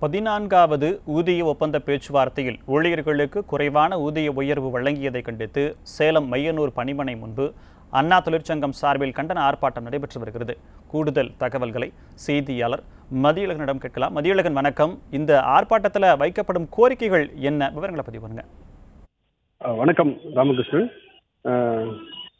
பதினான்காவது ஊதிய ஒப்பந்த பேச்சுவார்த்தையில் ஊழியர்களுக்கு குறைவான ஊதிய உயர்வு வழங்கியதை கண்டித்து சேலம் மையனூர் பணிமனை முன்பு அண்ணா தொழிற்சங்கம் சார்பில் கண்டன ஆர்ப்பாட்டம் நடைபெற்று வருகிறது கூடுதல் தகவல்களை செய்தியாளர் மதியழகனிடம் கேட்கலாம் மதியழகன் வணக்கம் இந்த ஆர்ப்பாட்டத்தில் வைக்கப்படும் கோரிக்கைகள் என்ன விவரங்களை பதிவு பண்ணுங்க அஹ் வணக்கம் ராமகிருஷ்ணன் அஹ்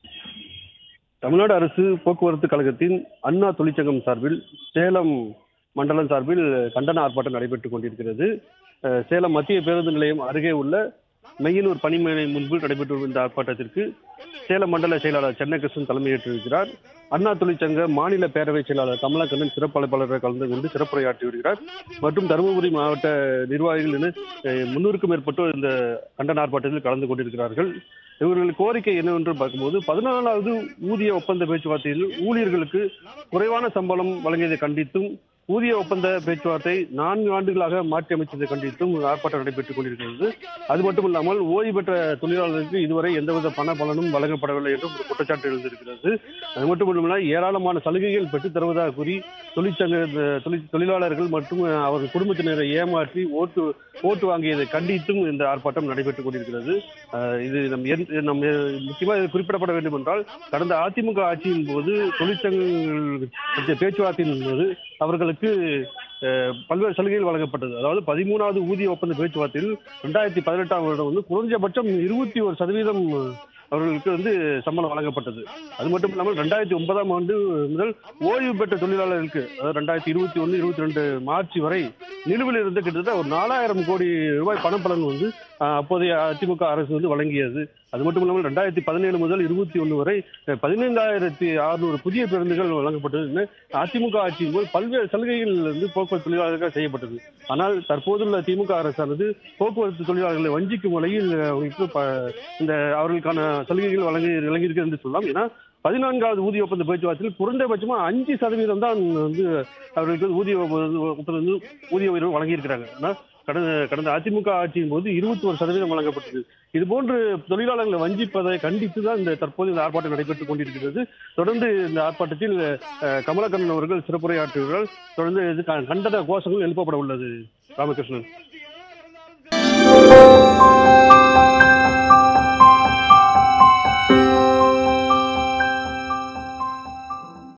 தமிழ்நாடு அரசு போக்குவரத்து கழகத்தின் அண்ணா தொழிற்சங்கம் சார்பில் சேலம் மண்டலம் சார்பில் கண்டன ஆர்ப்பாட்டம் நடைபெற்றுக் கொண்டிருக்கிறது அஹ் சேலம் மத்திய பேருந்து நிலையம் அருகே உள்ள மெய்யனூர் பணிமனை முன்பு நடைபெற்று வரும் இந்த ஆர்ப்பாட்டத்திற்கு சேலம் மண்டல செயலாளர் சென்னகிருஷ்ணன் தலைமையேற்றிருக்கிறார் அண்ணா தொழிற்சங்க மாநில பேரவை செயலாளர் கமலக்கண்ணன் சிறப்பு அழைப்பாளராக கலந்து கொண்டு சிறப்புரையாற்றி வருகிறார் மற்றும் தருமபுரி மாவட்ட நிர்வாகிகள் என அஹ், முன்னூறுக்கும் மேற்பட்டோர் இந்த கண்டன ஆர்ப்பாட்டத்தில் கலந்து கொண்டிருக்கிறார்கள் இவர்கள் கோரிக்கை என்னவென்று பார்க்கும்போது பதினாலாவது ஊதிய ஒப்பந்த பேச்சுவார்த்தையில் ஊழியர்களுக்கு குறைவான சம்பளம் வழங்கியதை கண்டித்தும் ஊதிய ஒப்பந்த பேச்சுவார்த்தை நான்கு ஆண்டுகளாக மாற்றி அமைச்சதை கண்டித்தும் ஆர்ப்பாட்டம் நடைபெற்றுக் கொண்டிருக்கிறது அது மட்டும் இல்லாமல் ஓய்வு பெற்ற தொழிலாளர்களுக்கு இதுவரை எந்தவித பண பலனும் வழங்கப்படவில்லை என்றும் ஒரு குற்றச்சாட்டு எழுந்திருக்கிறது அது மட்டும் இல்லாமல் ஏராளமான சலுகைகள் பெற்றுத் தருவதாக கூறி தொழிற்சங்க தொழில் தொழிலாளர்கள் மற்றும் அவர் குடும்பத்தினரை ஏமாற்றி ஓட்டு ஓட்டு வாங்கியதை கண்டித்தும் இந்த ஆர்ப்பாட்டம் நடைபெற்றுக் கொண்டிருக்கிறது அஹ் இது நம் எந்த- நம் முக்கியமாக இது குறிப்பிடப்பட வேண்டும் என்றால் கடந்த அதிமுக ஆட்சியின் போது தொழிற்சங்கங்கள் பேச்சுவார்த்தையின் போது அவர்களுக்கு அஹ், பல்வேறு சலுகைகள் வழங்கப்பட்டது அதாவது பதிமூணாவது ஊதிய ஒப்பந்த பேச்சுவார்த்தையில் ரெண்டாயிரத்தி பதினெட்டாம் வருடம் வந்து குறைஞ்சபட்சம் இருபத்தி ஒரு சதவீதம் அவர்களுக்கு வந்து சம்பளம் வழங்கப்பட்டது அது மட்டும் இல்லாமல் ரெண்டாயிரத்தி ஒன்பதாம் ஆண்டு முதல் ஓய்வு பெற்ற தொழிலாளர்களுக்கு அதாவது ரெண்டாயிரத்தி இருபத்தி ஒன்று இருபத்தி ரெண்டு மார்ச் வரை நிலுவையில் இருந்த கிட்டத்தட்ட ஒரு நாலாயிரம் கோடி ரூபாய் பணப்பலன் வந்து அஹ், அப்போதைய அதிமுக அரசு வந்து வழங்கியது அது மட்டும் இல்லாமல் ரெண்டாயிரத்தி பதினேழு முதல் இருபத்தி ஒன்று வரை அஹ், பதினைந்தாயிரத்தி அறுநூறு புதிய பேருந்துகள் வழங்கப்பட்டது அதிமுக ஆட்சியின் போது பல்வேறு சலுகைகள் வந்து போக்குவரத்து தொழிலாளர்கள் செய்யப்பட்டது ஆனால் தற்போதுள்ள திமுக அரசானது போக்குவரத்து தொழிலாளர்களை வஞ்சிக்கும் வகையில் அவர்களுக்கு ப- இந்த அவர்களுக்கான சலுகைகள் வழங்கி வழங்கியிருக்கு என்று சொல்லலாம் ஏன்னா பதினான்காவது ஊதிய ஒப்பந்த பேச்சுவார்த்தையில் குறைந்தபட்சமா அஞ்சு சதவீதம் தான் வந்து அவர்களுக்கு வந்து ஊதிய ஒப்ப- ஒப்பந்தம் வந்து ஊதிய உயர்வு வழங்கியிருக்கிறாங்க ஆனால் கடந்த கடந்த அதிமுக ஆட்சியின் போது இருபத்தி ஒரு சதவீதம் வழங்கப்பட்டது இது போன்று தொழிலாளர்களை வஞ்சிப்பதை கண்டித்து தான் இந்த தற்போது இந்த ஆர்ப்பாட்டம் நடைபெற்றுக் கொண்டிருக்கிறது தொடர்ந்து இந்த ஆர்ப்பாட்டத்தில் அஹ், கமலக்கண்ணன் அவர்கள் சிறப்புரையாற்றுகிறார்கள் தொடர்ந்து இது க- கண்டன கோஷங்கள் எழுப்பப்பட உள்ளது ராமகிருஷ்ணன்